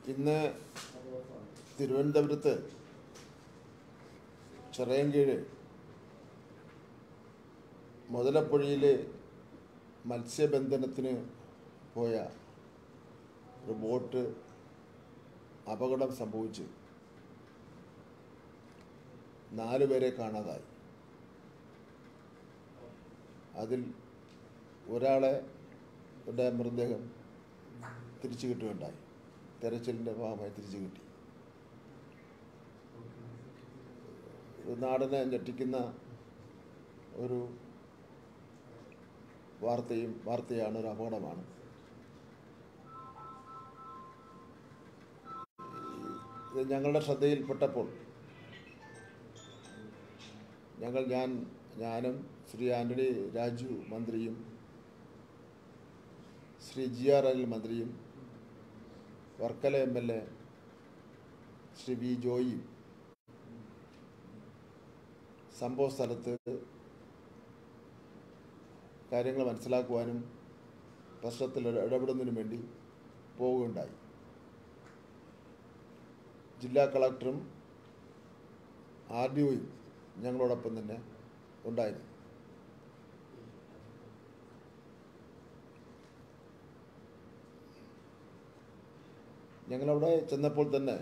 ഇന്ന് തിരുവനന്തപുരത്ത് ചിറയൻകീഴ് മുതലപ്പുഴയിൽ മത്സ്യബന്ധനത്തിന് പോയ ഒരു ബോട്ട് അപകടം സംഭവിച്ച് നാല് പേരെ കാണാതായി അതിൽ ഒരാളെ യുടെ മൃതദേഹം തിരിച്ചു കിട്ടുകയുണ്ടായി തെരച്ചിലിൻ്റെ ഭാഗമായി തിരിച്ചു കിട്ടി ഒരു നാടിനെ ഞെട്ടിക്കുന്ന ഒരു വാർത്തയും വാർത്തയാണ് ഒരു അപകടമാണ് ഇത് ഞങ്ങളുടെ ശ്രദ്ധയിൽപ്പെട്ടപ്പോൾ ഞങ്ങൾ ഞാൻ ഞാനും ശ്രീ ആൻ്റണി രാജു മന്ത്രിയും ശ്രീ ജി ആർ അനിൽ മന്ത്രിയും Varkala M L A Shri V ജോയിയും സംഭവ സ്ഥലത്ത് കാര്യങ്ങൾ മനസ്സിലാക്കുവാനും പ്രശ്നത്തിൽ ഇട- ഇടപെടുന്നതിനും വേണ്ടി പോവുകയുണ്ടായി ജില്ലാ കളക്ടറും ആർ ഡി ഒയും ഞങ്ങളോടൊപ്പം തന്നെ ഉണ്ടായിരുന്നു ഞങ്ങളവിടെ ചെന്നപ്പോൾ തന്നെ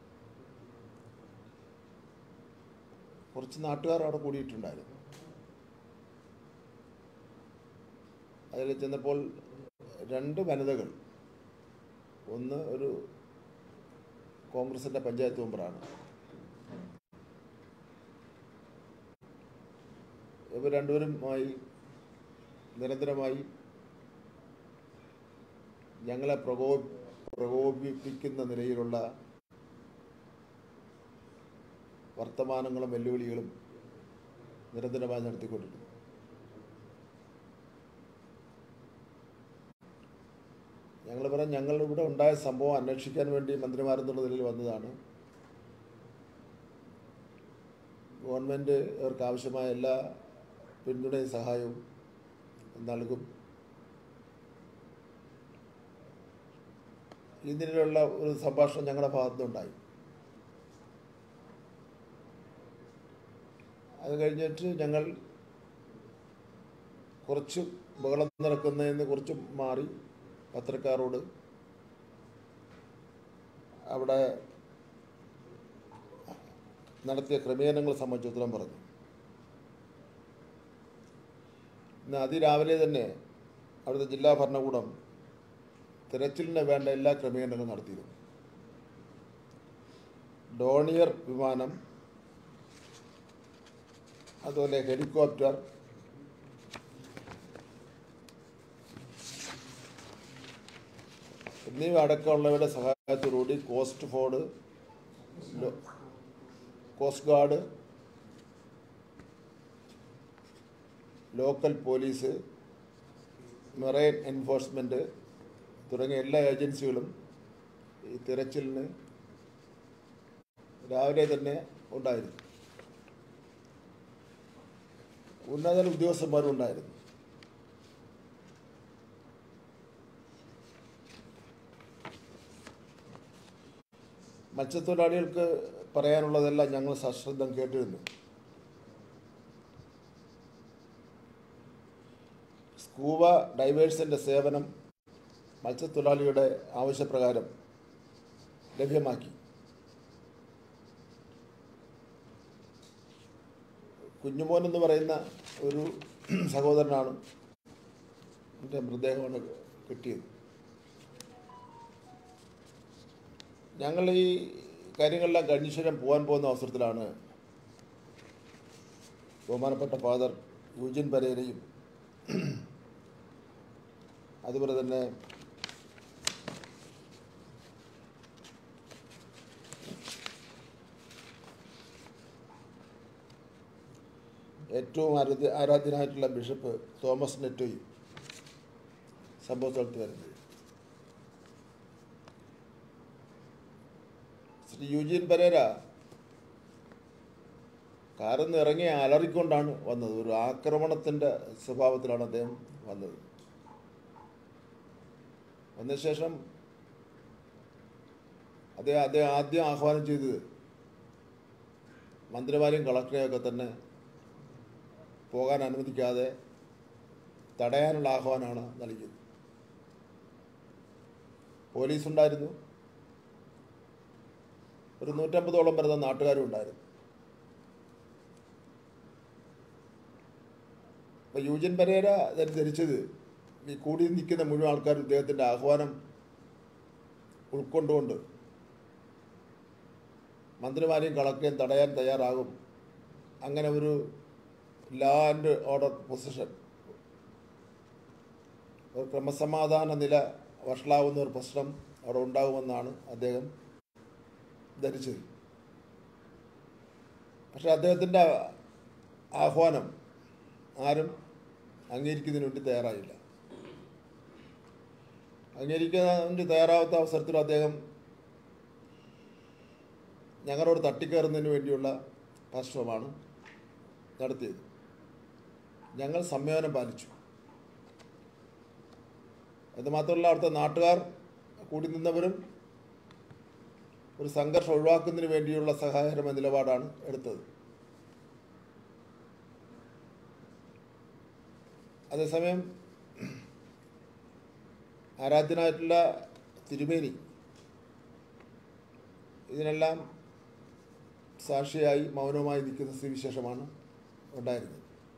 കുറച്ച് നാട്ടുകാർ അവിടെ കൂടിയിട്ടുണ്ടായിരുന്നു അതിൽ ചെന്നപ്പോൾ രണ്ട് വനിതകൾ ഒന്ന് ഒരു കോൺഗ്രസിൻ്റെ പഞ്ചായത്ത് മെമ്പറാണ് ഇവർ രണ്ടുപേരുമായി നിരന്തരമായി ഞങ്ങളെ പ്രകോ പ്രകോപിപ്പിക്കുന്ന നിലയിലുള്ള വർത്തമാനങ്ങളും വെല്ലുവിളികളും നിരന്തരമായി നടത്തിക്കൊണ്ടിരുന്നു ഞങ്ങൾ പറയാം ഞങ്ങൾ ഇവിടെ ഉണ്ടായ സംഭവം അന്വേഷിക്കാൻ വേണ്ടി മന്ത്രിമാരെന്നുള്ള നിലയിൽ വന്നതാണ് ഗവൺമെൻറ് അവർക്ക് ആവശ്യമായ എല്ലാ പിന്തുണയും സഹായവും നൽകും ഇതിനുള്ള ഒരു സംഭാഷണം ഞങ്ങളുടെ ഭാഗത്തുനിന്നുണ്ടായി അത് കഴിഞ്ഞിട്ട് ഞങ്ങൾ കുറച്ച് ബഹളം നടക്കുന്നതിന് കുറച്ച് മാറി പത്രക്കാരോട് അവിടെ നടത്തിയ ക്രമീകരണങ്ങൾ സംബന്ധിച്ച് ഉത്തരം പറഞ്ഞു ഇന്ന് അതിരാവിലെ തന്നെ അവിടുത്തെ ജില്ലാ ഭരണകൂടം തിരച്ചിലിന് വേണ്ട എല്ലാ ക്രമീകരണങ്ങളും നടത്തിയിരുന്നു ഡോണിയർ വിമാനം അതുപോലെ ഹെലികോപ്റ്റർ എന്നിവ അടക്കമുള്ളവരുടെ സഹായത്തോടുകൂടി കോസ്റ്റ് ഫോർഡ് ലോ- coast guard local police marine enforcement തുടങ്ങിയ എല്ലാ ഏജൻസികളും ഈ തിരച്ചിലിന് രാവിലെ തന്നെ ഉണ്ടായിരുന്നു ഉന്നത ഉദ്യോഗസ്ഥന്മാരും ഉണ്ടായിരുന്നു മത്സ്യത്തൊഴിലാളികൾക്ക് പറയാനുള്ളതെല്ലാം ഞങ്ങൾ സശ്രദ്ധം കേട്ടിരുന്നു സ്കൂബ ഡൈവേഴ്സിൻ്റെ സേവനം മത്സ്യത്തൊഴിലാളിയുടെ ആവശ്യപ്രകാരം ലഭ്യമാക്കി കുഞ്ഞുമോൻ എന്ന് പറയുന്ന ഒരു സഹോദരനാണ് എൻ്റെ മൃതദേഹമാണ് കിട്ടിയത് ഞങ്ങൾ ഈ കാര്യങ്ങളെല്ലാം കഴിഞ്ഞ ശേഷം പോകാൻ പോകുന്ന അവസരത്തിലാണ് ബഹുമാനപ്പെട്ട ഫാദർ യൂജിൻ പരേരയും അതുപോലെ തന്നെ ഏറ്റവും ആരാധ്യ ആരാധ്യനായിട്ടുള്ള ബിഷപ്പ് തോമസ് നെറ്റോയും സംഭവ സ്ഥലത്ത് വരുന്നത് ശ്രീ യുജീൻ പരേര കാറിൽ നിന്ന് ഇറങ്ങി അലറിക്കൊണ്ടാണ് വന്നത് ഒരു ആക്രമണത്തിൻ്റെ സ്വഭാവത്തിലാണ് അദ്ദേഹം വന്നത് വന്ന ശേഷം അദ്ദേഹം അദ്ദേഹം ആദ്യം ആഹ്വാനം ചെയ്തത് മന്ത്രിമാരെയും കളക്ടറെയൊക്കെ തന്നെ പോകാൻ അനുവദിക്കാതെ തടയാനുള്ള ആഹ്വാനമാണ് നൽകിയത് പോലീസ് ഉണ്ടായിരുന്നു ഒരു നൂറ്റമ്പതോളം വരുന്ന നാട്ടുകാരും ഉണ്ടായിരുന്നു അപ്പോൾ യൂജിൻ പരേര ധരി- ധരിച്ചത് ഈ കൂടി നിൽക്കുന്ന മുഴുവൻ ആൾക്കാരും ഇദ്ദേഹത്തിൻ്റെ ആഹ്വാനം ഉൾക്കൊണ്ടുകൊണ്ട് മന്ത്രിമാരെയും കളക്ടറെയും തടയാൻ തയ്യാറാകും അങ്ങനെ ഒരു ലാ ആൻഡ് ഓർഡർ പൊസിഷൻ ഒരു ക്രമസമാധാന നില വഷളാവുന്ന ഒരു പ്രശ്നം അവിടെ ഉണ്ടാകുമെന്നാണ് അദ്ദേഹം ധരിച്ചത് പക്ഷെ അദ്ദേഹത്തിൻ്റെ ആഹ്വാനം ആരും അംഗീകരിക്കുന്നതിന് വേണ്ടി തയ്യാറായില്ല അംഗീകരിക്കുന്നതിന് വേണ്ടി തയ്യാറാവാത്ത അവസരത്തിൽ അദ്ദേഹം ഞങ്ങളോട് തട്ടിക്കയറുന്നതിന് വേണ്ടിയുള്ള പരിശ്രമമാണ് നടത്തിയത് ഞങ്ങൾ സംയമനം പാലിച്ചു എന്ന് മാത്രമല്ല അവിടുത്തെ നാട്ടുകാർ കൂടി നിന്നവരും ഒരു സംഘർഷം ഒഴിവാക്കുന്നതിന് വേണ്ടിയുള്ള സഹായകരമായ നിലപാടാണ് എടുത്തത് അതേസമയം ആരാധ്യനായിട്ടുള്ള തിരുമേനി ഇതിനെല്ലാം സാക്ഷിയായി മൗനമായി നിൽക്കുന്ന സ്ഥിതിവിശേഷമാണ് ഉണ്ടായിരുന്നത്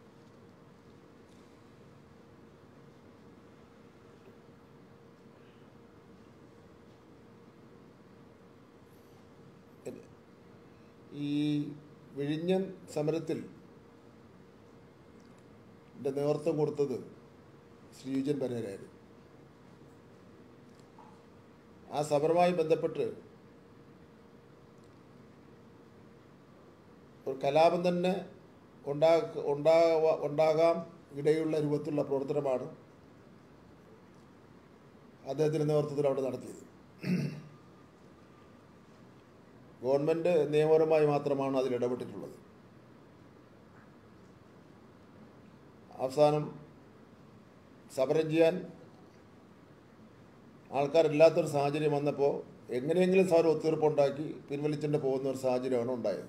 ഈ വിഴിഞ്ഞം സമരത്തിൽ ന്റെ നേതൃത്വം കൊടുത്തത് ശ്രീയുജൻ പരേരായിരുന്നു ആ സമരവുമായി ബന്ധപ്പെട്ട് ഒരു കലാപം തന്നെ ഉണ്ടാ ഉണ്ടാവാ ഉണ്ടാകാം ഇടയുള്ള രൂപത്തിലുള്ള പ്രവർത്തനമാണ് അദ്ദേഹത്തിൻ്റെ നേതൃത്വത്തിൽ അവിടെ നടത്തിയത് ഗവൺമെൻറ് നിയമപരമായി മാത്രമാണ് അതിൽ ഇടപെട്ടിട്ടുള്ളത് അവസാനം സമരം ചെയ്യാൻ ആൾക്കാരില്ലാത്തൊരു സാഹചര്യം വന്നപ്പോൾ എങ്ങനെയെങ്കിലും സാർ ഒത്തീർപ്പുണ്ടാക്കി പിൻവലിച്ചിട്ട് പോകുന്ന ഒരു സാഹചര്യമാണ് ഉണ്ടായത്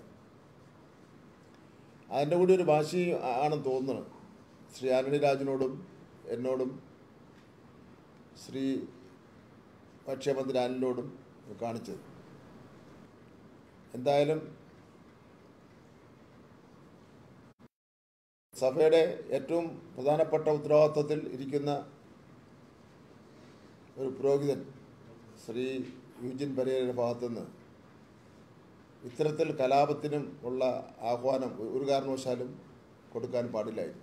അതിൻ്റെ കൂടി ഒരു വാശി ആണെന്ന് തോന്നുന്നത് ശ്രീ ആന്റണി രാജിനോടും എന്നോടും ശ്രീ ഭക്ഷ്യമന്ത്രി അനിലിനോടും കാണിച്ചത് എന്തായാലും സഭയുടെ ഏറ്റവും പ്രധാനപ്പെട്ട ഉത്തരവാദിത്വത്തിൽ ഇരിക്കുന്ന ഒരു പുരോഹിതൻ ശ്രീ യുജിൻ പരേരയുടെ ഭാഗത്തുനിന്ന് ഇത്തരത്തിൽ കലാപത്തിനും ഉള്ള ആഹ്വാനം ഒരു കാരണവശാലും കൊടുക്കാൻ പാടില്ലായിരുന്നു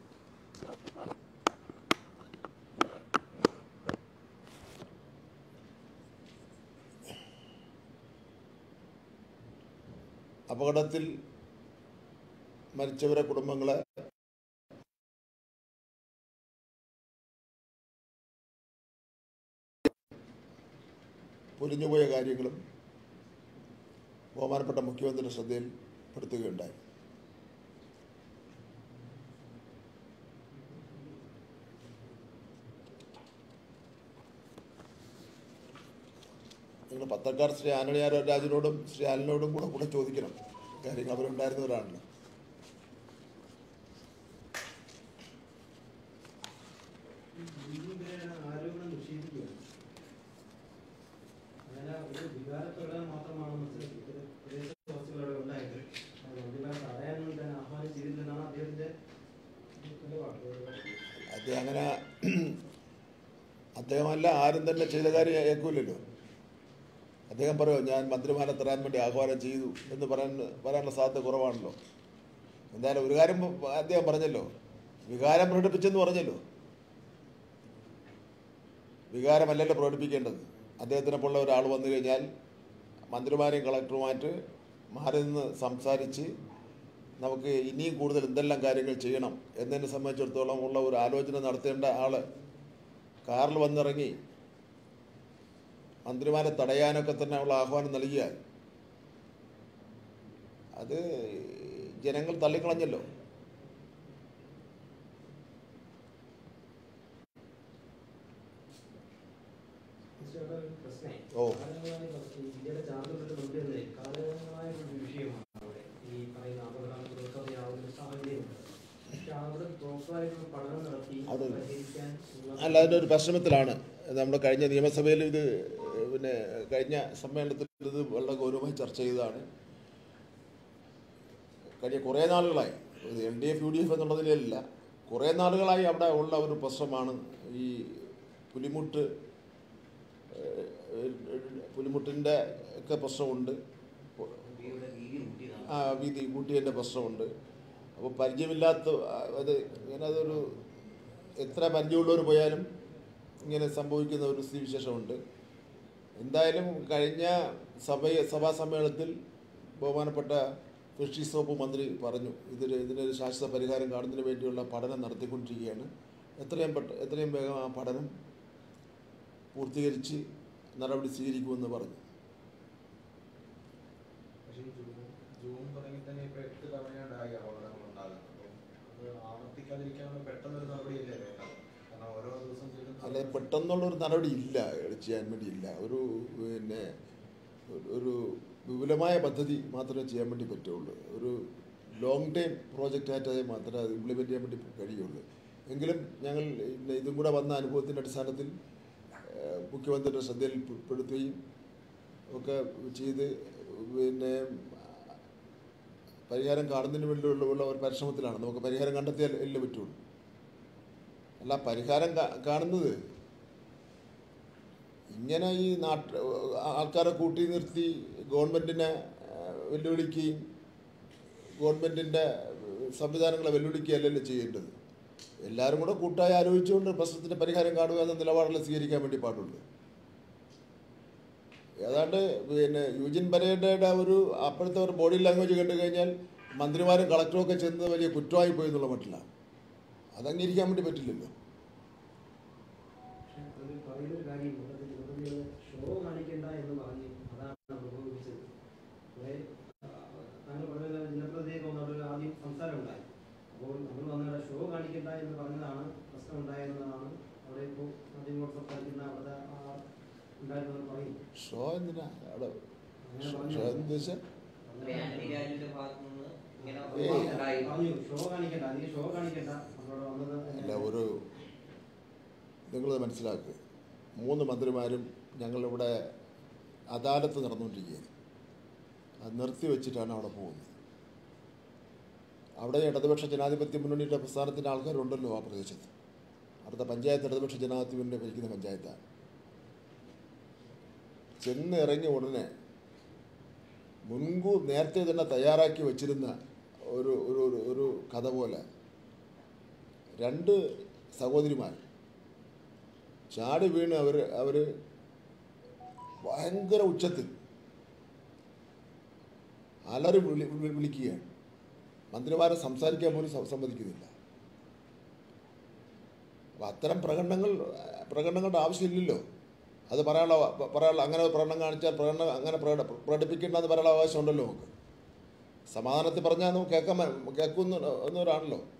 അപകടത്തിൽ മരിച്ചവരെ കുടുംബങ്ങളെ പൊലിഞ്ഞുപോയ കാര്യങ്ങളും ബഹുമാനപ്പെട്ട മുഖ്യമന്ത്രിയുടെ ശ്രദ്ധയിൽ പെടുത്തുകയുണ്ടായി നിങ്ങൾ പത്രക്കാർ ശ്രീ ആന്റണി രാജിനോടും ശ്രീ ആലിനോടും കൂടെ കൂടെ ചോദിക്കണം കാര്യങ്ങൾ അവരുണ്ടായിരുന്നവരാണല്ലോ ആരോപണം നിഷേധിക്കുകയാണ് അങ്ങനെ ഒരു വികാരപ്രകടനം മാത്രമാണ് മനസ്സിലാക്കിയത് പ്രദേശവാസികൾ അവിടെ ഉണ്ടായത് അത് മന്ത്രിമാരെ തടയാനൊന്നും തന്നെ ആഹ്വാനം ചെയ്തില്ലെന്നാണ് അദ്ദേഹത്തിന്റെ നിലപാട് അദ്ദേഹം അങ്ങനെ അദ്ദേഹമല്ല ആരും തന്നെ ചെയ്ത കാര്യം ഏൽക്കൂലല്ലോ അദ്ദേഹം പറയുമോ ഞാൻ മന്ത്രിമാരെ തരാൻ വേണ്ടി ആഹ്വാനം ചെയ്തു എന്ന് പറയാൻ പറയാനുള്ള സാധ്യത കുറവാണല്ലോ എന്തായാലും ഒരു കാര്യം അദ്ദേഹം പറഞ്ഞല്ലോ വികാരം പ്രകടിപ്പിച്ചെന്ന് പറഞ്ഞല്ലോ വികാരമല്ലല്ലോ പ്രകടിപ്പിക്കേണ്ടത് അദ്ദേഹത്തിനെ പോലുള്ള ഒരാൾ വന്നു കഴിഞ്ഞാൽ മന്ത്രിമാരെയും കളക്ടറുമായിട്ട് മാറി നിന്ന് സംസാരിച്ച് നമുക്ക് ഇനിയും കൂടുതൽ എന്തെല്ലാം കാര്യങ്ങൾ ചെയ്യണം എന്നതിനെ സംബന്ധിച്ചിടത്തോളം ഉള്ള ഒരു ആലോചന നടത്തേണ്ട ആള് കാറിൽ വന്നിറങ്ങി മന്ത്രിമാരെ തടയാനൊക്കെ തന്നെ ഉള്ള ആഹ്വാനം നൽകിയാൽ അത് ജനങ്ങൾ തള്ളിക്കളഞ്ഞല്ലോ പക്ഷേ അവിടെ ഒരു പ്രശ്നം ഓ. കാലങ്ങളായി ഈ ഇന്ത്യയുടെ ചാർജ് അല്ല അതിൻ്റെ ഒരു പരിശ്രമത്തിലാണ് നമ്മുടെ കഴിഞ്ഞ നിയമസഭയിൽ ഇത് പിന്നെ കഴിഞ്ഞ സമ്മേളനത്തിൽ ഇത് വളരെ ഗൗരവമായി ചർച്ച ചെയ്തതാണ് കഴിഞ്ഞ കുറേ നാളുകളായി L D F U D F എന്നുള്ളതിലല്ല കുറേ നാളുകളായി അവിടെ ഉള്ള ഒരു പ്രശ്നമാണ് ഈ പുലിമുട്ട് ഏഹ്, ഏഹ്, പുലിമുട്ടിൻ്റെ ഒക്കെ പ്രശ്നമുണ്ട് ആ വീതി കൂട്ടിയതിൻ്റെ പ്രശ്നമുണ്ട് അപ്പോൾ പരിചയമില്ലാത്ത ആ, അത് ഇങ്ങനെ അതൊരു എത്ര പരിചയമുള്ളവർ പോയാലും ഇങ്ങനെ സംഭവിക്കുന്ന ഒരു സ്ഥിതിവിശേഷമുണ്ട് എന്തായാലും കഴിഞ്ഞ സഭ സഭാ സമ്മേളനത്തിൽ ബഹുമാനപ്പെട്ട ഫിഷീസ് വകുപ്പ് മന്ത്രി പറഞ്ഞു ഇതിന് ഇതിനൊരു ശാശ്വത പരിഹാരം കാണുന്നതിന് വേണ്ടിയുള്ള പഠനം നടത്തിക്കൊണ്ടിരിക്കുകയാണ് എത്രയും പെട്ട എത്രയും വേഗം ആ പഠനം പൂർത്തീകരിച്ച് നടപടി സ്വീകരിക്കുമെന്ന് പറഞ്ഞു പക്ഷേ ഈ ജൂൺ ജൂൺ തുടങ്ങി തന്നെ ഇപ്പൊ എട്ട് തവണയുണ്ടായി അപകടങ്ങൾ ഉണ്ടാകുന്നത് അപ്പം അത് ആവർത്തിക്കാതിരിക്കാനുള്ള പെട്ടെന്നൊരു നടപടിയല്ലേ വേണ്ടത് കാരണം ഓരോ ദിവസം ചെല്ലുന്ന അല്ലെ പെട്ടെന്നുള്ളൊരു നടപടി ഇല്ല ചെയ്യാൻ വേണ്ടിയില്ല ഒരു പിന്നെ ഒരു- ഒരു വിപുലമായ പദ്ധതി മാത്രമേ ചെയ്യാൻ വേണ്ടി പറ്റുള്ളൂ ഒരു ലോങ് ടൈം പ്രോജക്റ്റായിട്ട് അത് മാത്രമേ അത് ഇംപ്ലിമെൻറ്റ് ചെയ്യാൻ വേണ്ടി കഴിയുള്ളൂ എങ്കിലും ഞങ്ങൾ ഇന്ന് ഇതും കൂടെ വന്ന അനുഭവത്തിൻ്റെ അടിസ്ഥാനത്തിൽ ഏഹ്, മുഖ്യമന്ത്രിയുടെ ശ്രദ്ധയിൽ പെടുത്തുകയും ഒക്കെ ചെയ്ത് പിന്നെ പരിഹാരം കാണുന്നതിന് വേണ്ടിയുള്ള ഉള്ള ഒരു പരിശ്രമത്തിലാണ് നമുക്ക് പരിഹാരം കണ്ടെത്തിയാൽ എല്ലാം പറ്റുള്ളൂ അല്ല പരിഹാരം കാ- കാണുന്നത് ഇങ്ങനെ ഈ നാട്ട് ആൾക്കാരെ കൂട്ടി നിർത്തി ഗവൺമെൻറ്റിനെ വെല്ലുവിളിക്കുകയും ഗവൺമെൻറ്റിൻ്റെ സംവിധാനങ്ങളെ വെല്ലുവിളിക്കുകയല്ലല്ലോ ചെയ്യേണ്ടത് എല്ലാവരും കൂടെ കൂട്ടായി ആലോചിച്ചുകൊണ്ട് പ്രശ്നത്തിൻ്റെ പരിഹാരം കാണുക എന്ന നിലപാടല്ലേ സ്വീകരിക്കാൻ വേണ്ടി പാടുള്ളൂ ഏതാണ്ട് പിന്നെ യുജിൻ പരേഡയുടെ ഒരു അപ്പോഴത്തെ ഒരു ബോഡി ലാംഗ്വേജ് കണ്ടു കഴിഞ്ഞാൽ മന്ത്രിമാരും കളക്ടറും ഒക്കെ ചെന്നത് വലിയ കുറ്റമായി പോയി എന്നുള്ള മട്ടിലാണ് അത് അംഗീകരിക്കാൻ വേണ്ടി പറ്റില്ലല്ലോ പക്ഷേ അതിൽ പറയുന്നൊരു കാര്യം ഇവിടെ ഇവിടെ ഷോ കാണിക്കണ്ട എന്ന് പറഞ്ഞ് അതാണ് പ്രകോപിപ്പിച്ചത് കുറെ താങ്കൾ പറഞ്ഞ ജനപ്രതിനിധിയൊക്കെ വന്നവിടെ ഒരു ആദ്യം സംസാരം ഉണ്ടായി അപ്പോൾ നമ്മൾ വന്നിവിടെ ഷോ കാണിക്കണ്ട എന്ന് പറഞ്ഞതാണ് പ്രശ്നം ഉണ്ടായിരുന്നതാണ് അവിടെ ഇപ്പോൾ മാധ്യമങ്ങളോട് സംസാരിക്കുന്ന അവിടെ ആ ഉണ്ടായിരുന്നത് പറയും ഷോ എന്തിനാ അവിടെ അങ്ങനെ ഷോ പറഞ്ഞു. ഷോ എന്ന് വെച്ചാൽ ആന്റണി രാജുവിന്റെ ഭാഗത്തു നിന്ന് ഇങ്ങനെ ഏയ്. ഉണ്ടായി പറഞ്ഞു ഷോ കാണിക്കണ്ട അല്ലെങ്കിൽ ഷോ കാണിക്കണ്ട നമ്മളവിടെ വന്നത് അല്ല ഒരു നിങ്ങളത് മനസ്സിലാക്കുക മൂന്ന് മന്ത്രിമാരും ഞങ്ങളിവിടെ അദാലത്ത് നടന്നുകൊണ്ടിരിക്കുകയാണ് അത് നിർത്തി വെച്ചിട്ടാണ് അവിടെ പോകുന്നത് അവിടെ ഇടതുപക്ഷ ജനാധിപത്യ മുന്നണിയുടെ പ്രസ്ഥാനത്തിൻ്റെ ആൾക്കാരുണ്ടല്ലോ ആ പ്രദേശത്ത് അവിടുത്തെ പഞ്ചായത്ത് ഇടതുപക്ഷ ജനാധിപത്യ മുന്നണി ഭരിക്കുന്ന പഞ്ചായത്താണ് ചെന്ന് ഇറങ്ങിയ ഉടനെ മുൻകൂർ നേരത്തെ തന്നെ തയ്യാറാക്കി വെച്ചിരുന്ന ഒരു ഒരു ഒരു- ഒരു കഥ പോലെ രണ്ട് സഹോദരിമാർ ചാടി വീണ് അവർ അവർ ഭയങ്കര ഉച്ചത്തിൽ അലറി വിളി വിളി- വിളിക്കുകയാണ് മന്ത്രിമാരെ സംസാരിക്കാൻ പോലും സ- സമ്മതിക്കുന്നില്ല അപ്പം അത്തരം പ്രകടനങ്ങൾ പ്രകടനങ്ങളുടെ ആവശ്യമില്ലല്ലോ അത് പറയാനുള്ള പ- പറയാനുള്ള അങ്ങനെ ഒരു പ്രകടനം കാണിച്ചാൽ പ്രകടനം അങ്ങനെ പ്രകട പ്രകടിപ്പിക്കേണ്ടെന്ന് പറയാനുള്ള അവകാശമുണ്ടല്ലോ നമുക്ക് സമാധാനത്തിൽ പറഞ്ഞാൽ നമുക്ക് കേൾക്കാൻ കേൾക്കുന്ന എന്നവരാണല്ലോ